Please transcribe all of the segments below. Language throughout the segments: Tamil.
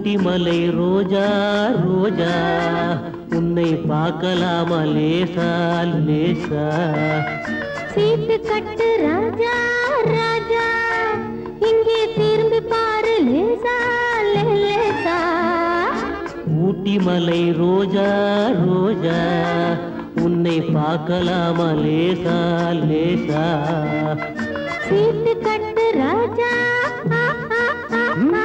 ஊட்டி மலை ரோஜா ரோஜா உன்னை பார்க்கலாமா லேசா லேசா சீட்டு கட்டு ராஜா ராஜா இங்கே திரும்பி பாரு லேசா லே, லேசா ஊட்டி மலை ரோஜா ரோஜா உன்னை பார்க்கலாமா லேசா லேசா சீட்டு கட்டு ராஜா ஆ, ஆ, ஆ, ஆ.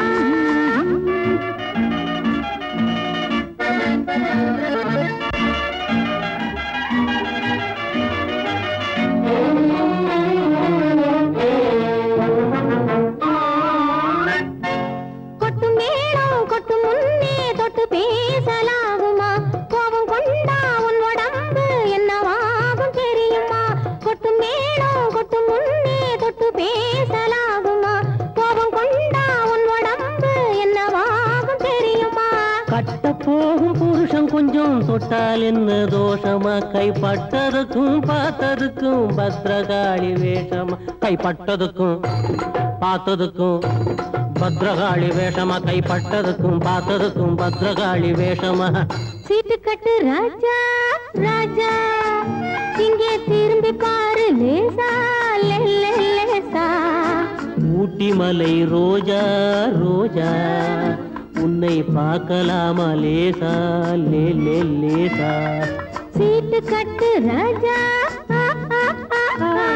கொட்டு மேளம் கொட்டு முன்னே தொட்டு பேசலாகுமா கோபம் கொண்டா உன் உடம்பு என்னவாகும் தெரியுமா கொட்டு மேளம் கொட்டு முன்னே தொட்டு பேசலாகுமா கோபம் கொண்டா உன் உடம்பு என்னவாகும் தெரியுமா கட்ட போகும் புருஷன் கொஞ்சம் தொட்டால் என்ன தோஷமா கைப்பட்டதுக்கும் பார்த்ததுக்கும் பத்ரகாளி வேஷமா கைப்பட்டதுக்கும் பார்த்ததுக்கும் பத்ரகாளி வேஷமா கைப்பட்டதுக்கும் பார்த்ததுக்கும் பத்ரகாளி வேஷமா சீட்டு கட்டு ராஜா ராஜா இங்கே திரும்பி பாரு லேசா லே, லே, லேசா ஊட்டி மலை ரோஜா ரோஜா உன்னை பார்க்கலாமா லேசா லே லே லேசா சீட்டு கட்டு ராஜா ஆ, ஆ, ஆ, ஆ.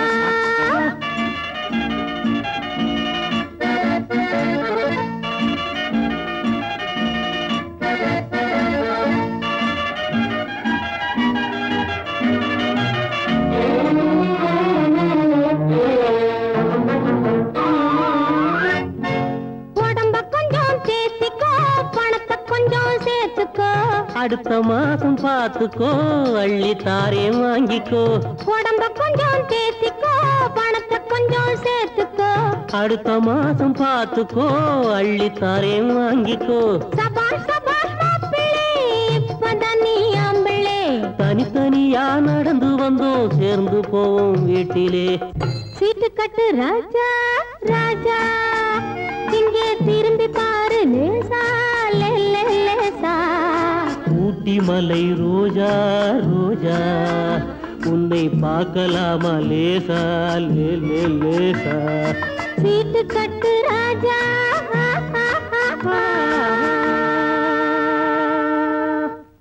உடம்ப கொஞ்சம் சேர்த்திக்கோ பணத்தை கொஞ்சம் சேர்த்துக்கோ அடுத்த மாசம் பார்த்துக்கோ அள்ளி தாரே வாங்கிக்கோ உடம்ப கொஞ்சம் சேர்த்திக்கோ பணத்தை கொஞ்சம் சேர்த்துக்கோ அடுத்த மாசம் பார்த்துக்கோ அள்ளி தாரே வாங்கிக்கோ சபாஷ் சபாஷ் மாப்பிள்ளை இப்பதான் நீ ஆம்பிள்ளை தனித்தனியா நடந்து வந்தோம் சேர்ந்து போவோம் வீட்டிலே சீட்டு கட்டு ராஜா ராஜா இங்கே திரும்பி பாரு லேசா லே, லே, லேசா ஊட்டி மலை ரோஜா ரோஜா உன்னை பார்க்கலாமா லேசா லே லே லேசா சீட்டு கட்டு ராஜா